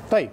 طيب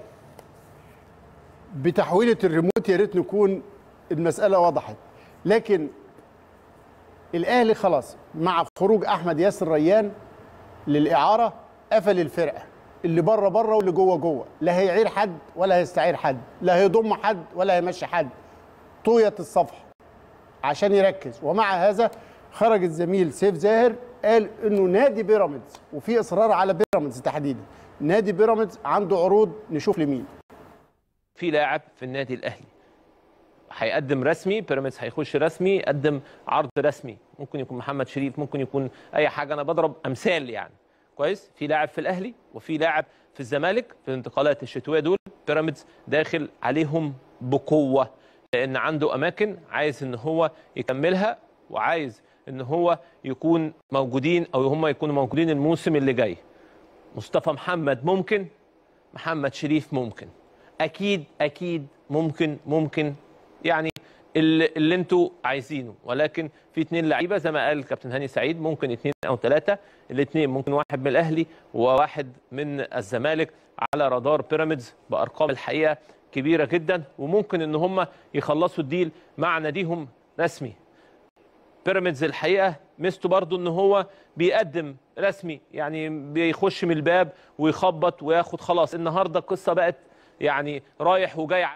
بتحويله الريموت يا ريت نكون المساله وضحت لكن الاهلي خلاص مع خروج احمد ياسر ريان للاعاره قفل الفرقه اللي بره بره واللي جوه جوه لا هيعير حد ولا هيستعير حد لا هيضم حد ولا هيمشي حد طويه الصفحه عشان يركز ومع هذا خرج الزميل سيف زاهر قال انه نادي بيراميدز وفي اصرار على بيراميدز تحديدا نادي بيراميدز عنده عروض نشوف لمين في لاعب في النادي الاهلي هيقدم رسمي بيراميدز هيخش رسمي يقدم عرض رسمي ممكن يكون محمد شريف ممكن يكون اي حاجه انا بضرب امثال يعني كويس في لاعب في الاهلي وفي لاعب في الزمالك في الانتقالات الشتويه دول بيراميدز داخل عليهم بقوه لان عنده اماكن عايز ان هو يكملها وعايز ان هو يكون موجودين او هم يكونوا موجودين الموسم اللي جاي مصطفى محمد ممكن محمد شريف ممكن اكيد اكيد ممكن ممكن يعني اللي, اللي انتوا عايزينه ولكن في اثنين لعيبه زي ما قال كابتن هاني سعيد ممكن اثنين او ثلاثه الاثنين ممكن واحد من الاهلي وواحد من الزمالك على رادار بيراميدز بارقام الحقيقه كبيره جدا وممكن ان هم يخلصوا الديل مع ناديهم رسمي بيراميدز الحقيقه ميزته برضو ان هو بيقدم رسمي يعني بيخش من الباب ويخبط وياخد خلاص النهارده القصه بقت يعني رايح وجاي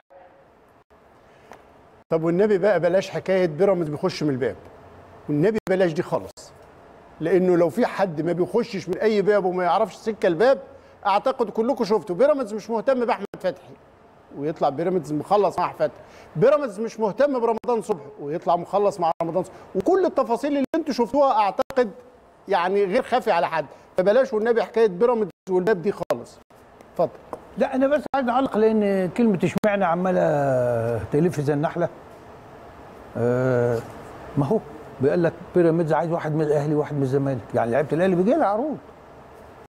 طب والنبي بقى بلاش حكايه بيراميدز بيخش من الباب والنبي بلاش دي خالص لانه لو في حد ما بيخشش من اي باب وما يعرفش سكه الباب اعتقد كلكم شفتوا بيراميدز مش مهتم باحمد فتحي ويطلع بيراميدز مخلص مع احمد فتحي بيراميدز مش مهتم برمضان صبحي ويطلع مخلص مع رمضان صبحي وكل التفاصيل اللي انتم شفتوها اعتقد يعني غير خافي على حد فبلاش والنبي حكايه بيراميدز والباب دي خالص اتفضل لا انا بس عايز اعلق لان كلمه اشمعنى عماله تلف زي النحله آه ما هو بيقول لك بيراميدز عايز واحد من الاهلي وواحد من الزمالك يعني لعيبه الاهلي بيجي لها عروض